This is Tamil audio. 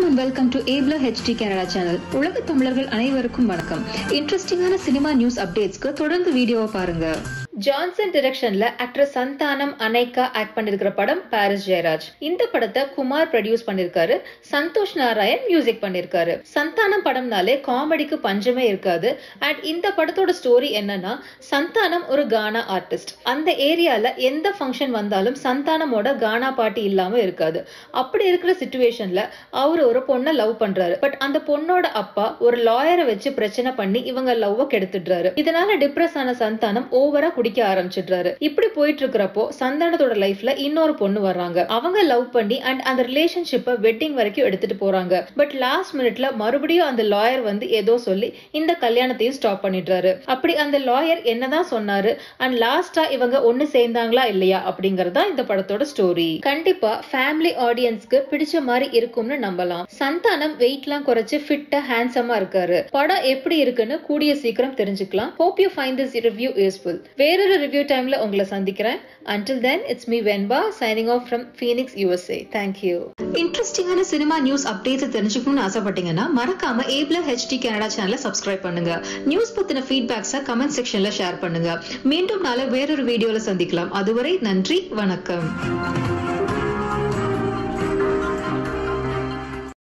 and welcome to Apple HD Canada channel உலக தமிழர்கள் அனைவருக்கும் வணக்கம் இன்ட்ரெஸ்டிங்கான சினிமா நியூஸ் அப்டேட்ஸ்க்கு தொடர்ந்து வீடியோவை பாருங்க ஜான்சன் டிரெக்ஷன்ல ஆக்ட்ரஸ் சந்தானம் அனைக்கா ஆக்ட் பண்ணிருக்கிற படம் பாரிஸ் ஜெயராஜ் இந்த படத்தை குமார் ப்ரொடியூஸ் பண்ணிருக்காரு சந்தோஷ் நாராயண் மியூசிக் பண்ணிருக்காரு சந்தானம் படம்னாலே காமெடிக்கு பஞ்சமே இருக்காது அண்ட் இந்த படத்தோட ஸ்டோரி என்னன்னா சந்தானம் ஒரு கானா ஆர்டிஸ்ட் அந்த ஏரியால எந்த ஃபங்க்ஷன் வந்தாலும் சந்தானமோட கானா பாட்டு இல்லாம இருக்காது அப்படி இருக்கிற சுச்சுவேஷன்ல அவர் ஒரு பொண்ணை லவ் பண்றாரு பட் அந்த பொண்ணோட அப்பா ஒரு லாயரை வச்சு பிரச்சனை பண்ணி இவங்க லவ்வ கெடுத்துடுறாரு இதனால டிப்ரெஸ் ஆன சந்தானம் ஓவரா குடிக்க ஆரம்பிச்சிடுறாரு இப்படி போயிட்டு இருக்கிறப்போ சந்தானத்தோட லைஃப்ல இன்னொரு பொண்ணு வர்றாங்க அவங்க லவ் பண்ணி அண்ட் அந்த ரிலேஷன்ஷிப்பை வெட்டிங் வரைக்கும் எடுத்துட்டு போறாங்க பட் லாஸ்ட் மினிட்ல மறுபடியும் அந்த லாயர் வந்து ஏதோ சொல்லி இந்த கல்யாணத்தையும் ஸ்டாப் பண்ணிடுறாரு அப்படி அந்த லாயர் என்னதான் சொன்னாரு அண்ட் லாஸ்டா இவங்க ஒண்ணு சேர்ந்தாங்களா இல்லையா அப்படிங்கறதா இந்த படத்தோட ஸ்டோரி கண்டிப்பா ஃபேமிலி ஆடியன்ஸ்க்கு பிடிச்ச மாதிரி இருக்கும்னு நம்பலாம் சந்தானம் வெயிட்லாம் குறைச்சு ஃபிட்டா ஹேண்ட்ஸமா இருக்காரு படம் எப்படி இருக்குன்னு கூடிய சீக்கிரம் தெரிஞ்சுக்கலாம் hope you find this review useful வேறொரு ரிவ்யூ டைம்ல உங்களை சந்திக்கிறேன் until then it's me Venba signing off from Phoenix USA thank you இன்ட்ரெஸ்டிங்கான சினிமா நியூஸ் அப்டேட்ஸ் தெரிஞ்சுக்கணும்னு ஆசைப்பட்டீங்கன்னா மறக்காம ஏப்ல ஹெச்டி கனடா சேனலை சப்ஸ்கிரைப் பண்ணுங்க நியூஸ் பத்தின ஃபீட்பேக்ஸை கமெண்ட் செக்ஷன்ல ஷேர் பண்ணுங்க மீண்டும் நாளை வேறொரு வீடியோல சந்திக்கலாம் அதுவரை நன்றி வணக்கம்